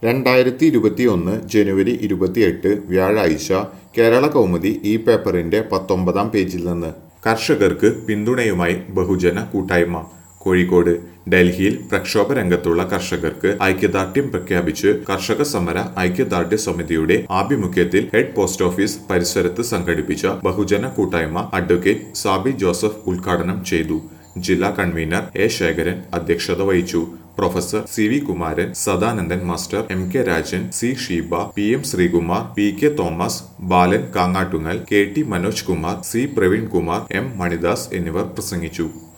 രണ്ടായിരത്തി ഇരുപത്തിയൊന്ന് ജനുവരി ഇരുപത്തിയെട്ട് വ്യാഴാഴ്ച കേരള കൗമുദി ഈ പേപ്പറിന്റെ പത്തൊമ്പതാം പേജിൽ നിന്ന് കർഷകർക്ക് പിന്തുണയുമായി ബഹുജന കൂട്ടായ്മ കോഴിക്കോട് ഡൽഹിയിൽ പ്രക്ഷോഭ രംഗത്തുള്ള കർഷകർക്ക് ഐക്യദാർഢ്യം പ്രഖ്യാപിച്ച് കർഷക സമര ഐക്യദാർഢ്യ സമിതിയുടെ ആഭിമുഖ്യത്തിൽ ഹെഡ് പോസ്റ്റ് ഓഫീസ് പരിസരത്ത് സംഘടിപ്പിച്ച ബഹുജന കൂട്ടായ്മ അഡ്വക്കേറ്റ് സാബി ജോസഫ് ഉദ്ഘാടനം ചെയ്തു ജില്ലാ കൺവീനർ എ ശേഖരൻ അധ്യക്ഷത വഹിച്ചു professor C V Kumaran Sadanandan master M K Rajan C Sheeba P M Sreekumar P K Thomas Balan Kangattungal K T Manoj Kumar C Praveen Kumar M Manidas എന്നിവർ പ്രസംഗിച്ചു